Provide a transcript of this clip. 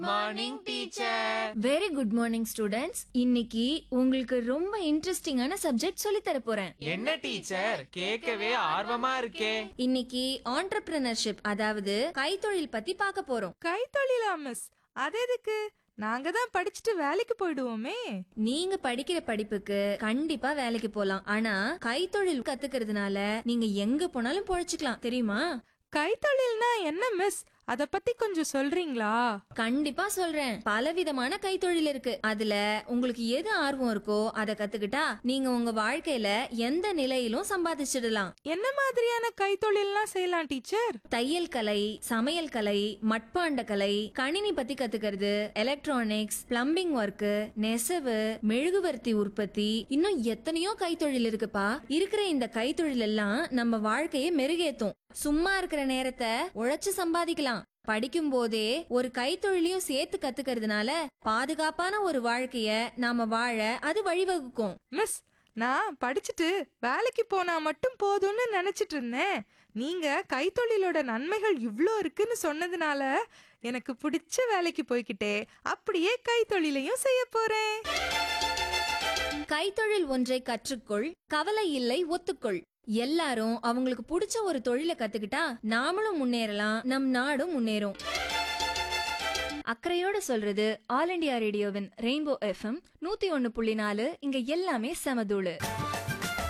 morning teacher very good morning students இன்னைக்கு உங்களுக்கு ரொம்ப இன்ட்ரெஸ்டிங்கான சப்ஜெக்ட் சொல்லி தர போறேன் என்ன டீச்சர் கேட்கவே ஆர்வமா இருக்கே இன்னைக்கு ஆண்டர்பிரினர்ஷிப் அதாவது கைத்தொழில் பத்தி பார்க்க போறோம் கைத்தொழிலா மிஸ் அது எதுக்கு நாங்க தான் படிச்சுட்டு வேலைக்கு போயிடுவோமே நீங்க படிக்கிற படிப்புக்கு கண்டிப்பா வேலைக்கு போலாம் ஆனா கைத்தொழில் கத்துக்கிறதுனால நீங்க எங்க போனாலும் பொழைச்சுக்கலாம் தெரியுமா கைத்தொழில்னா என்ன மிஸ் அத பத்தி கொஞ்சம் சொல்றீங்களா கண்டிப்பா சொல்றேன் பலவிதமான கைத்தொழில் இருக்கு அதுல உங்களுக்கு எது ஆர்வம் இருக்கோ அதை கத்துக்கிட்டா நீங்க உங்க வாழ்க்கையில எந்த நிலையிலும் சம்பாதிச்சிடலாம் என்ன மாதிரியான கைத்தொழில்லாம் செய்யலாம் டீச்சர் தையல் கலை சமையல் கலை மட்பாண்ட கலை கணினி பத்தி கத்துக்கிறது எலக்ட்ரானிக்ஸ் பிளம்பிங் ஒர்க்கு நெசவு மெழுகுவர்த்தி உற்பத்தி இன்னும் எத்தனையோ கைத்தொழில் இருக்குப்பா இருக்கிற இந்த கைத்தொழில் எல்லாம் நம்ம வாழ்க்கையை மெருகேத்தும் சும்மா இருக்கிற நேரத்தை உழைச்சு சம்பாதிக்கலாம் படிக்கும் போதே ஒரு கைத்தொழிலையும் சேர்த்து கத்துக்கிறதுனால பாதுகாப்பான ஒரு வாழ்க்கைய நாம வாழ அது வழிவகுக்கும் மிஸ் நான் படிச்சுட்டு வேலைக்கு போனா மட்டும் போதும்னு நினைச்சிட்டு இருந்தேன் நீங்க கைத்தொழிலோட நன்மைகள் இவ்ளோ இருக்குன்னு சொன்னதுனால எனக்கு பிடிச்ச வேலைக்கு போய்கிட்டே அப்படியே கைத்தொழிலையும் செய்ய போறேன் கைத்தொழில் ஒன்றை கற்றுக்கொள் கவலை இல்லை ஒத்துக்கொள் எல்லாரும் அவங்களுக்கு பிடிச்ச ஒரு தொழிலை கத்துக்கிட்டா நாமளும் முன்னேறலாம் நம் நாடும் முன்னேறும் அக்கறையோட சொல்றது ஆல் இண்டியா ரேடியோவின் ரெயின்போ எஃப்எம் நூத்தி ஒன்னு புள்ளி நாலு இங்க எல்லாமே சமதூளு